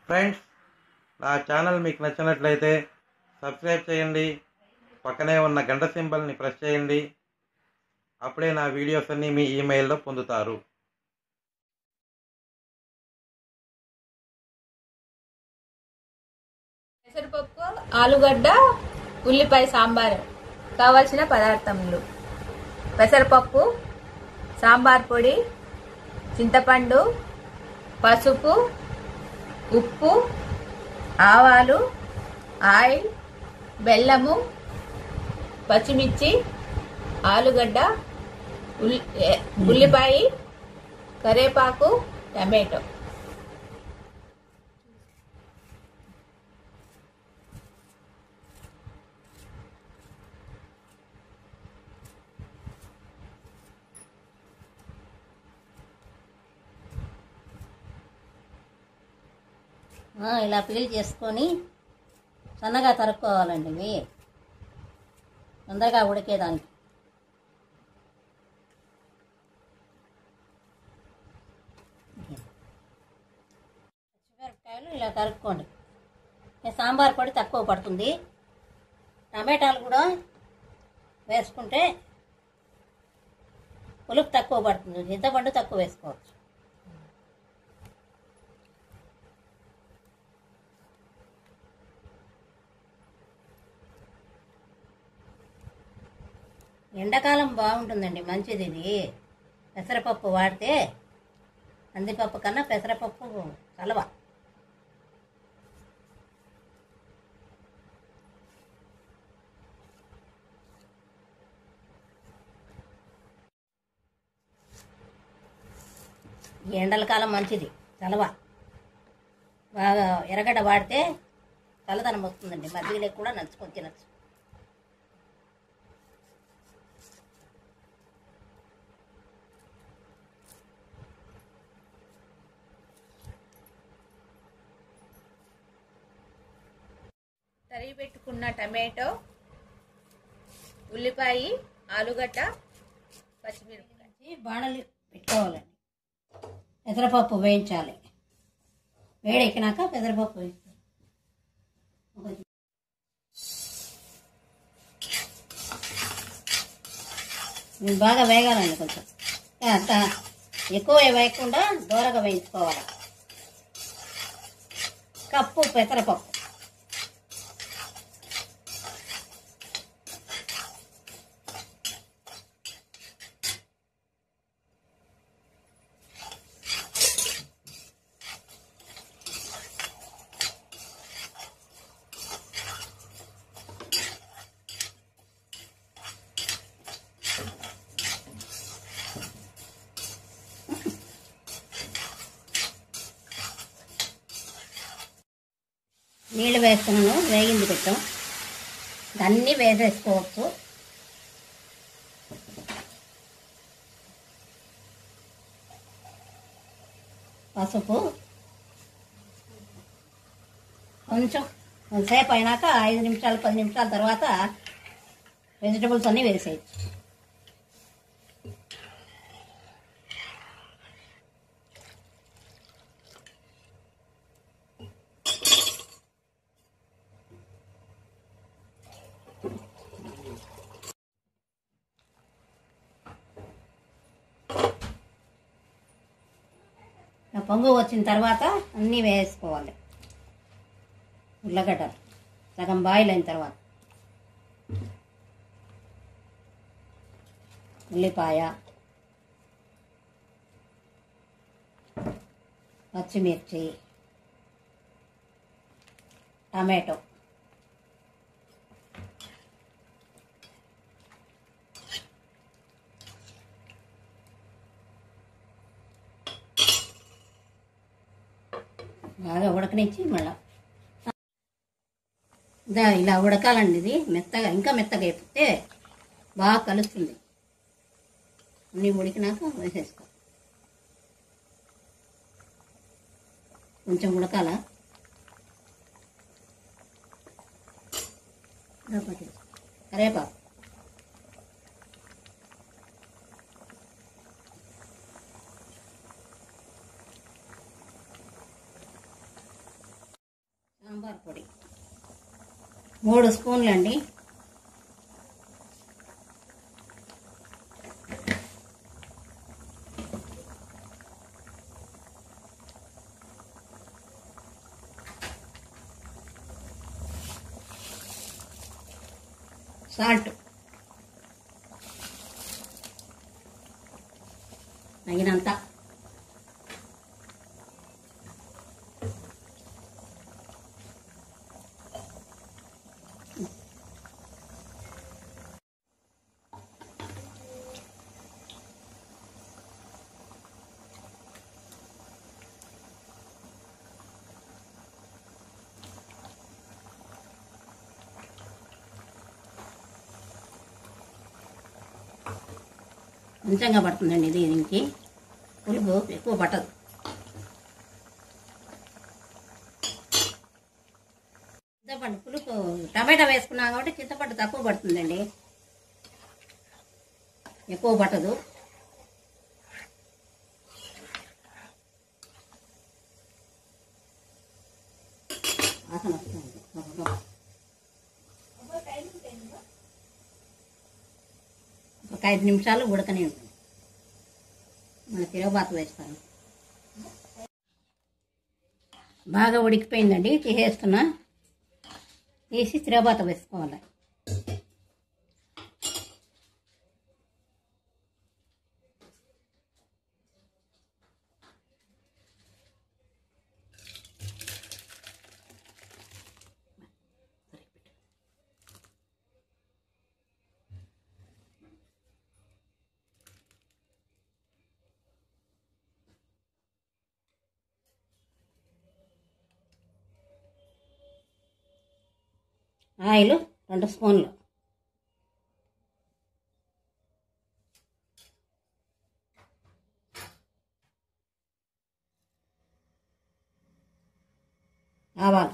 friends నా channel మీకు నచ్చినట్లయితే సబ్స్క్రైబ్ చేయండి పక్కనే ఉన్న గంట సింబల్ని ప్రెస్ చేయండి అప్పుడే నా వీడియోస్ అన్నీ మీ ఈమెయిల్లో పొందుతారు పెసరపప్పు ఆలుగడ్డ ఉల్లిపాయ సాంబార్ కావాల్సిన పదార్థములు పెసరపప్పు సాంబార్ పొడి చింతపండు పసుపు ఉప్పు ఆవాలు ఆయిల్ బెల్లము పచ్చిమిర్చి ఆలుగడ్డ ఉల్లి ఏ- ఉల్లిపాయ కరేపాకు టమాటో ఆ, ఇలా పీల్ చేసుకొని సన్నగా తరుక్కోవాలండి ఇవి తొందరగా ఉడికేదానికి పచ్చిమిరపకాయలు ఇలా తరుక్కోండి ఈ సాంబార్ పొడి తక్కువ పడుతుంది టమాటాలు కూడా వేసుకుంటే పులుపు తక్కువ పడుతుంది చింతపండు తక్కువ వేసుకోవచ్చు ఎండాకాలం బాగుంటుందండి మంచిది ఇది పెసరపప్పు వాడితే కందిపప్పు కన్నా పెసరపప్పు కలవ ఈ ఎండల కాలం మంచిది చలవ బాగా ఎర్రగడ్డ వాడితే చల్లదనం వస్తుందండి మధ్యలో కూడా నంచుకొని తినచ్చు తరిగి పెట్టుకున్న టమాటో ఉల్లిపాయ ఆలుగడ్డ పచ్చిమిరపకాయ వేయించి బాణలి పెట్టుకోవాలండి పెసరపప్పు వేయించాలి వేడెక్కినాక పెసరపప్పు వేస్తాం ఇది బాగా వేగాలండి కొంచెం అంత ఎక్కువ వేయకుండా దూరగా వేయించుకోవాలి కప్పు పెసరపప్పు నీళ్ళు వేస్తున్నాను వేగింది పెట్టాం అన్నీ వేసేసుకోవచ్చు పసుపు కొంచెం కొంతసేపు అయినాక ఐదు నిమిషాలు పది నిమిషాల తర్వాత వెజిటబుల్స్ అన్నీ వేసేయచ్చు ఆ పొంగు వచ్చిన తర్వాత అన్నీ వేసుకోవాలి ఉల్లగడ్డలు సగం బాయిల్ అయిన తర్వాత ఉల్లిపాయ పచ్చిమిర్చి టమాటో బాగా ఉడకనిచ్చి మళ్ళా ఇదా ఇలా ఉడకాలండి ఇది మెత్తగా ఇంకా మెత్తగా అయిపోతే బాగా కలుస్తుంది అన్నీ ఉడికినాక వేసేసుకో కొంచెం ఉడకాల కరేపాకు సాంబార్ పొడి మూడు స్పూన్లు అండి సాల్ట్ తగినంత కొంచెంగా పడుతుందండి ఇది దీనికి పులుపు ఎక్కువ పట్టదు చింతపండు పులుపు టమాటా వేసుకున్నాం కాబట్టి చింతపండు తక్కువ పడుతుందండి ఎక్కువ పట్టదు వాసన వస్తుంది ఒక ఐదు నిమిషాలు ఉడకనే ఉంటుంది మన తిరగబాత వేస్తాను బాగా ఉడికిపోయిందండి తీసేస్తున్నా తీసి తిరగబాత వేసుకోవాలి ఆయిల్ రెండు స్పూన్లు ఆవాలు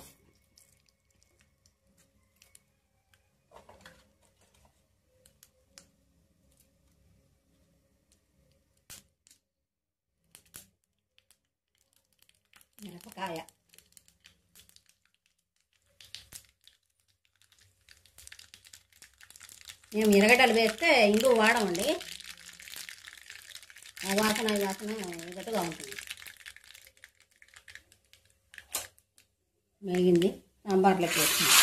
మిరపకాయ మేము ఎరగడ్డలు వేస్తే ఇంగు వాడమండి ఆ వాసన ఈ వాసన గట్టుగా ఉంటుంది మేగింది సాంబార్లోకి వేస్తుంది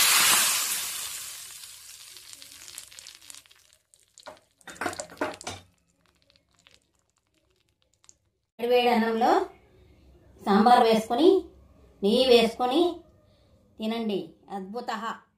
వేడి అన్నంలో సాంబార్ వేసుకొని నెయ్యి వేసుకొని తినండి అద్భుత